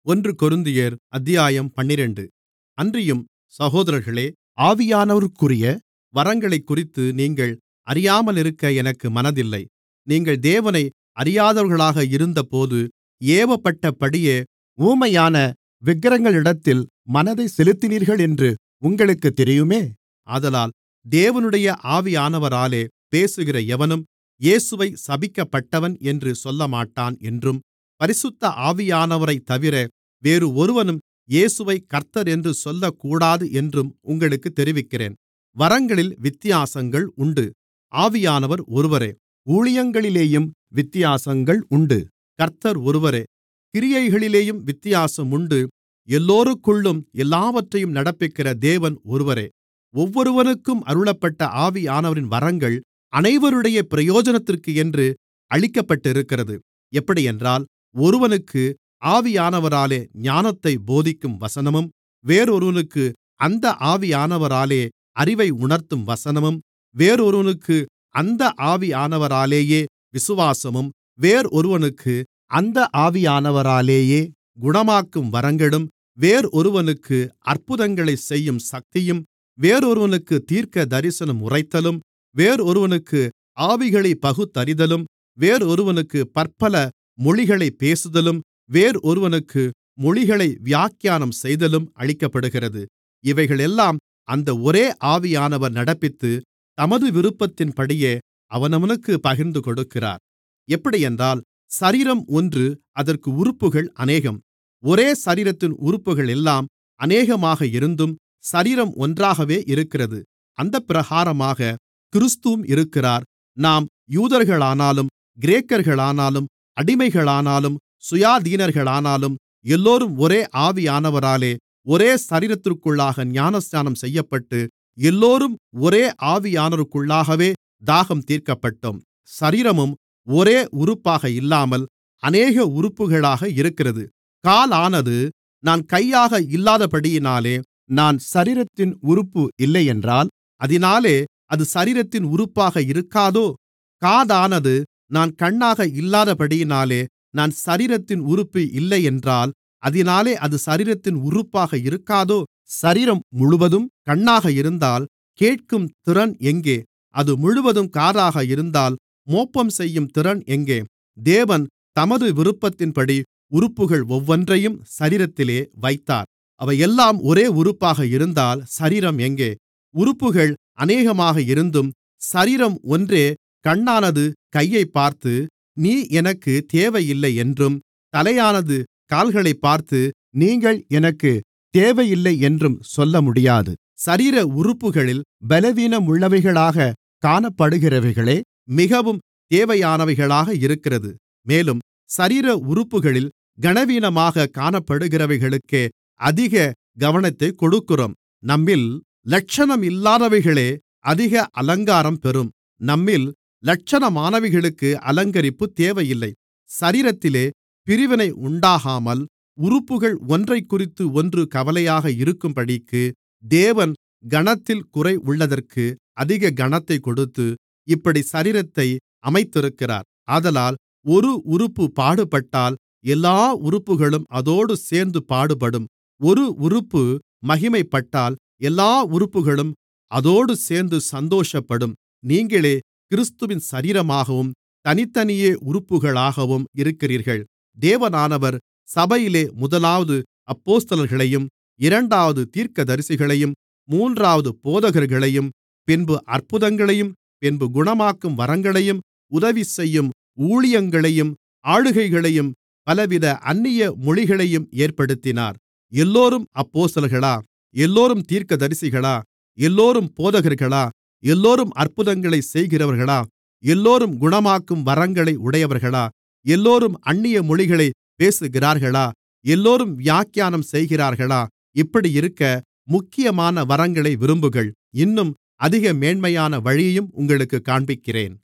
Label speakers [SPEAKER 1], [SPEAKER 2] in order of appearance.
[SPEAKER 1] ஒன்று கொரிந்தியர் அத்தியாயம் பன்னிரண்டு அன்றியும் சகோதரர்களே ஆவியானவருக்குரிய வரங்களைக்குறித்து நீங்கள் அறியாமலிருக்க எனக்கு மனதில்லை நீங்கள் தேவனை அறியாதவர்களாக இருந்தபோது ஏவப்பட்டபடியே ஊமையான விக்கிரகங்களிடத்தில் மனதைச் செலுத்தினீர்களென்று உங்களுக்குத் தெரியுமே ஆதலால் தேவனுடைய ஆவியானவராலே பேசுகிற எவனும் இயேசுவை சபிக்கப்பட்டவன் என்று சொல்லமாட்டான் என்றும் பரிசுத்த ஆவியானவரைத்தவிர வேறு ஒருவனும் இயேசுவைக் கர்த்தர் என்று சொல்லக்கூடாது என்றும் உங்களுக்குத் தெரிவிக்கிறேன் வரங்களில் வித்தியாசங்கள் உண்டு ஆவியானவர் ஒருவரே ஊழியங்களிலேயும் வித்தியாசங்கள் உண்டு கர்த்தர் ஒருவரே கிரியைகளிலேயும் வித்தியாசம் உண்டு எல்லோருக்குள்ளும் எல்லாவற்றையும் நடப்பிக்கிற தேவன் ஒருவரே ஒவ்வொருவனுக்கும் அருளப்பட்ட ஆவியானவரின் வரங்கள் அனைவருடைய பிரயோஜனத்திற்கென்று அளிக்கப்பட்டிருக்கிறது எப்படியென்றால் ஒருவனுக்கு ஆவியானவராலே ஞானத்தைப் போதிக்கும் வசனமும் வேறொருவனுக்கு அந்த ஆவியானவராலே அறிவை உணர்த்தும் வசனமும் வேறொருவனுக்கு அந்த ஆவியானவராலேயே விசுவாசமும் வேறொருவனுக்கு அந்த ஆவியானவராலேயே குணமாக்கும் வரங்களும் வேறொருவனுக்கு அற்புதங்களைச் செய்யும் சக்தியும் வேறொருவனுக்கு தீர்க்கதரிசனம் உரைத்தலும் வேறொருவனுக்கு ஆவிகளைப் பகுத்தறிதலும் வேறொருவனுக்கு பற்பல மொழிகளைப் பேசுதலும் வேறொருவனுக்கு மொழிகளை வியாக்கியானம் செய்தலும் அளிக்கப்படுகிறது இவைகளெல்லாம் அந்த ஒரே ஆவியானவர் நடப்பித்து தமது விருப்பத்தின்படியே அவனவனுக்குப் பகிர்ந்துகொடுக்கிறார் எப்படியென்றால் சரீரம் ஒன்று அதற்கு உறுப்புகள் அநேகம் ஒரே சரீரத்தின் உறுப்புகளெல்லாம் அநேகமாக இருந்தும் சரீரம் ஒன்றாகவே இருக்கிறது அந்தப்பிரகாரமாக கிறிஸ்துவும் இருக்கிறார் நாம் யூதர்களானாலும் கிரேக்கர்களானாலும் அடிமைகளானாலும் சுயாதீனர்களானாலும் எல்லோரும் ஒரே ஆவியானவராலே ஒரே சரீரத்திற்குள்ளாக ஞானஸ்நானம் செய்யப்பட்டு எல்லோரும் ஒரே ஆவியானவருக்குள்ளாகவே தாகம் தீர்க்கப்பட்டோம் சரீரமும் ஒரே உறுப்பாக இல்லாமல் அநேக உறுப்புகளாக இருக்கிறது காலானது நான் கையாக இல்லாதபடியினாலே நான் சரீரத்தின் உறுப்பு இல்லையென்றால் அதினாலே அது சரீரத்தின் உறுப்பாக இருக்காதோ காதானது நான் கண்ணாக இல்லாதபடியினாலே நான் சரீரத்தின் உறுப்பு இல்லையென்றால் அதினாலே அது சரீரத்தின் உறுப்பாக இருக்காதோ சரீரம் முழுவதும் கண்ணாக இருந்தால் கேட்கும் திறன் எங்கே அது முழுவதும் காதாக இருந்தால் மோப்பம் செய்யும் திறன் எங்கே தேவன் தமது விருப்பத்தின்படி உறுப்புகள் ஒவ்வொன்றையும் சரீரத்திலே வைத்தார் அவையெல்லாம் ஒரே உறுப்பாக இருந்தால் சரீரம் எங்கே உறுப்புகள் அநேகமாக இருந்தும் சரீரம் ஒன்றே கண்ணானது கையைப் பார்த்து நீ எனக்கு தேவையில்லை என்றும் தலையானது கால்களைப் பார்த்து நீங்கள் எனக்கு தேவையில்லை என்றும் சொல்லமுடியாது சரீர உறுப்புகளில் பலவீனமுள்ளவைகளாக காணப்படுகிறவைகளே மிகவும் தேவையானவைகளாக இருக்கிறது மேலும் சரீர உறுப்புகளில் கனவீனமாக காணப்படுகிறவைகளுக்கே அதிக கவனத்தைக் கொடுக்கிறோம் நம்மில் லட்சணம் இல்லாதவைகளே அதிக அலங்காரம் பெறும் நம்மில் லட்சணமானவைகளுக்கு அலங்கரிப்பு தேவையில்லை சரீரத்திலே பிரிவினை உண்டாகாமல் உறுப்புகள் ஒன்றைக்குறித்து ஒன்று கவலையாக இருக்கும்படிக்கு தேவன் கனத்தில் குறை உள்ளதற்கு அதிக கனத்தைக் கொடுத்து இப்படி சரீரத்தை அமைத்திருக்கிறார் ஆதலால் ஒரு உறுப்பு பாடுபட்டால் எல்லா உறுப்புகளும் அதோடு சேர்ந்து பாடுபடும் ஒரு உறுப்பு மகிமைப்பட்டால் எல்லா உறுப்புகளும் அதோடு சேர்ந்து சந்தோஷப்படும் நீங்களே கிறிஸ்துவின் சரீரமாகவும் தனித்தனியே உறுப்புகளாகவும் இருக்கிறீர்கள் தேவனானவர் சபையிலே முதலாவது அப்போஸ்தலர்களையும் இரண்டாவது தீர்க்கதரிசிகளையும் மூன்றாவது போதகர்களையும் பின்பு அற்புதங்களையும் பின்பு குணமாக்கும் வரங்களையும் உதவி செய்யும் ஊழியங்களையும் ஆளுகைகளையும் பலவித அந்நிய மொழிகளையும் ஏற்படுத்தினார் எல்லோரும் அப்போஸ்தலர்களா எல்லோரும் தீர்க்கதரிசிகளா எல்லோரும் போதகர்களா எல்லோரும் அற்புதங்களை செய்கிறவர்களா எல்லோரும் குணமாக்கும் வரங்களை உடையவர்களா எல்லோரும் அந்நிய மொழிகளை பேசுகிறார்களா எல்லோரும் வியாக்கியானம் செய்கிறார்களா இப்படியிருக்க முக்கியமான வரங்களை விரும்புங்கள் இன்னும் அதிக மேன்மையான வழியையும் உங்களுக்குக் காண்பிக்கிறேன்